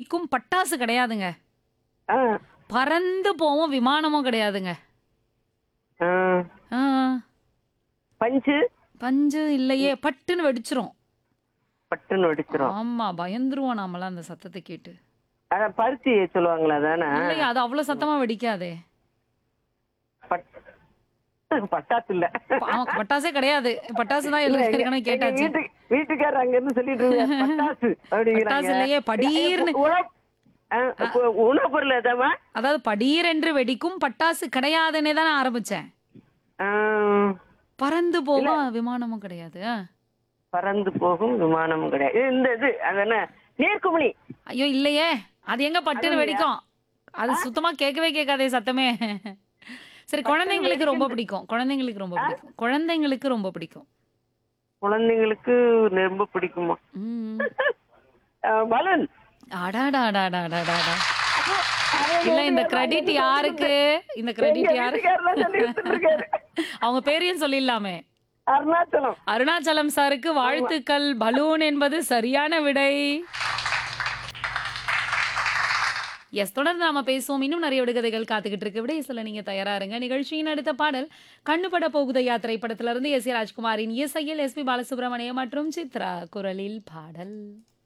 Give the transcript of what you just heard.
வெடிக்கும் பட்டாசு கிடையாதுங்க ஆ, பறந்து போவும் விமானமும் கிடையாதுங்க ஆ. ஆ, பஞ்சு பஞ்சு இல்லையே பட்டுன்னு வெடிச்சிரும் பட்டுன்னு வெடிச்சிரும் ஆமா பயந்துருவோம் நாமெல்லாம் அந்த சத்தத்தை கேட்டு அதான் பருத்தி சொல்லுவாங்களா அதானே இல்லையே அது அவ்வளவு சத்தமா வெடிக்காதே பட்- பட்டாசு இல்ல ப- ஆமா, பட்டாசே கிடையாது பட்டாசு தான் இல்ல, எங்க- ஏற்கனவே எங்க கேட்டாச்சு வீட்டு- வீட்டுக்காரர் அங்க இருந்து சொல்லிட்டு இருக்காரு, பட்டாசு பட்டாசு இல்லையே, படீர்னு. உணவு- ஆ, உ- உணவுப் பொருள் எதாமா அதாவது படீரென்று வெடிக்கும் பட்டாசு கிடையாதுன்னே தான் நான் ஆரம்பிச்சேன் பறந்து போகும் விமானமும் கிடையாது ஆ. பறந்து போகும் விமானம் கிடையாது இது இந்த இது அது என்ன நீர்க்குமிழி ஐயோ இல்லையே அது எங்க பட்டுன்னு வெடிக்கும் அது சுத்தமா கேட்கவே கேட்காதே சத்தமே சரி குழந்தைங்களுக்கு ரொம்ப பிடிக்கும் குழந்தைங்களுக்கு ரொம்ப பிடிக்கும் குழந்தைங்களுக்கு ரொம்ப பிடிக்கும் குழந்தைங்களுக்கு ரொம்ப பிடிக்குமா ம். பலூன் அடாடாடாடாடாடா இல்ல இந்த கிரெடிட் யாருக்கு இந்த கிரெடிட் யாருக்கு அவங்க பேரையும் சொல்லிடலாமே அருணாச்சலம் அருணாச்சலம் சாருக்கு வாழ்த்துக்கள் பலூன் என்பது சரியான விடை எஸ் தொடர்ந்து நாம பேசுவோம் இன்னும் நிறைய விடுகதைகள் காத்துக்கிட்டு இருக்கு விடை சொல்ல நீங்க தயாரா இருங்க நிகழ்ச்சியின் அடுத்த பாடல் கண்ணுபட போகுதையா திரைப்படத்திலிருந்து எஸ் ஏ ராஜ்குமாரின் இசையில் எஸ் பி பாலசுப்ரமணியம் மற்றும் சித்ரா குரலில் பாடல்